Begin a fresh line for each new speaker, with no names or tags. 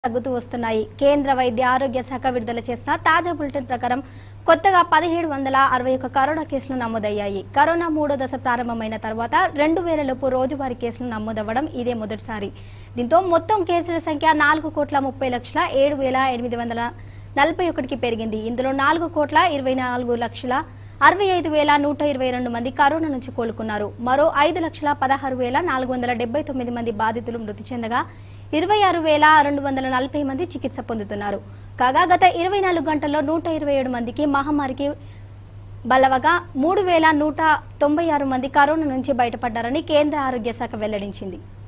తగ్గుతూ వస్తున్నాయి కేంద్ర వైద్య ఆరోగ్య శాఖ విడుదల చేసిన తాజా బులెటిన్ ప్రకారం కొత్తగా పదిహేడు వందల అరవై ఒక్క కరోనా కేసులు నమోదయ్యాయి కరోనా మూడో దశ ప్రారంభమైన తర్వాత రెండు వేల లోపు రోజువారీ కేసులు నమోదవ్వడం ఇదే మొదటిసారి దీంతో మొత్తం కేసుల సంఖ్య నాలుగు కోట్ల ముప్పై లక్షల ఏడు వేల ఎనిమిది వందల నలభై ఒకటికి పెరిగింది ఇందులో నాలుగు కోట్ల ఇరవై నాలుగు లక్షల అరవై ఐదు వేల నూట ఇరవై రెండు మంది కరోనా నుంచి కోలుకున్నారు మరో ఐదు లక్షల పదహారు వేల నాలుగు వందల డెబ్బై తొమ్మిది మంది బాధితులు మృతి చెందగా ఇరవై ఆరు వేల రెండు వందల నలభై మంది చికిత్స పొందుతున్నారు కాగా గత ఇరవై నాలుగు గంటల్లో నూట ఇరవై ఏడు మందికి మహమ్మారికి బలవగా మూడు వేల నూట తొంభై ఆరు మంది కరోనా నుంచి బయటపడ్డారని కేంద్ర ఆరోగ్య శాఖ వెల్లడించింది